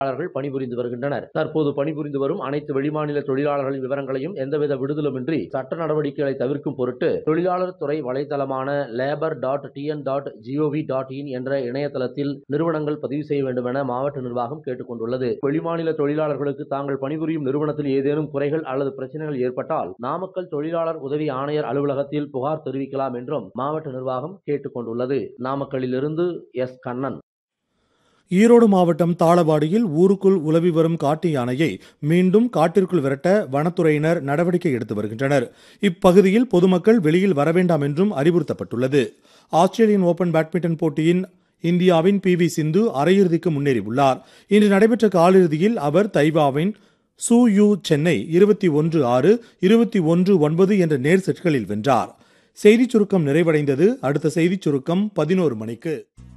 தொழிலாளர்கள் பணிபுரிந்து வருகின்றனர் தற்போது பணிபுரிந்து வரும் அனைத்து வெளிமாநில தொழிலாளர்களின் விவரங்களையும் எந்தவித விடுதலுமின்றி சட்ட நடவடிக்கைகளை தவிர்க்கும் பொருட்டு தொழிலாளர் துறை வலைதளமான labour dot T N dot G O V dot in என்ற இணையதளத்தில் நிறுவனங்கள் பதிவு செய்ய வேண்டும் என மாவட்ட நிர்வாகம் கேட்டுக் கொண்டுள்ளது வெளிமாநில தொழிலாளர்களுக்கு தாங்கள் பணிபுரியும் நிறுவனத்தில் ஏதேனும் குறைகள் அல்லது பிரச்சனைகள் ஏற்பட்டால் நாமக்கல் தொழிலாளர் உதவி ஆணையர் அலுவலகத்தில் புகார் தெரிவிக்கலாம் என்றும் மாவட்ட நிர்வாகம் கேட்டுக் கொண்டுள்ளது நாமக்கல்லிலிருந்து எஸ் கண்ணன் ஈரோடு மாவட்டம் தாளவாடியில் ஊருக்குள் உலவி வரும் காட்டு யானையை மீண்டும் காட்டிற்குள் விரட்ட வனத்துறையினர் நடவடிக்கை எடுத்து வருகின்றனர் இப்பகுதியில் பொதுமக்கள் வெளியில் வர வேண்டாம் என்றும் அறிவுறுத்தப்பட்டுள்ளது ஆஸ்திரேலியன் ஓபன் பேட்மிண்டன் போட்டியின் இந்தியாவின் பி வி சிந்து அரையிறுதிக்கு முன்னேறியுள்ளார் இன்று நடைபெற்ற காலிறுதியில் அவர் தைவாவின் சூ யூ சென்னை இருபத்தி ஒன்று ஆறு இருபத்தி ஒன்று ஒன்பது என்ற நேர் செட்களில் வென்றார் செய்திச் சுருக்கம் நிறைவடைந்தது அடுத்த செய்திச் சுருக்கம் பதினோரு மணிக்கு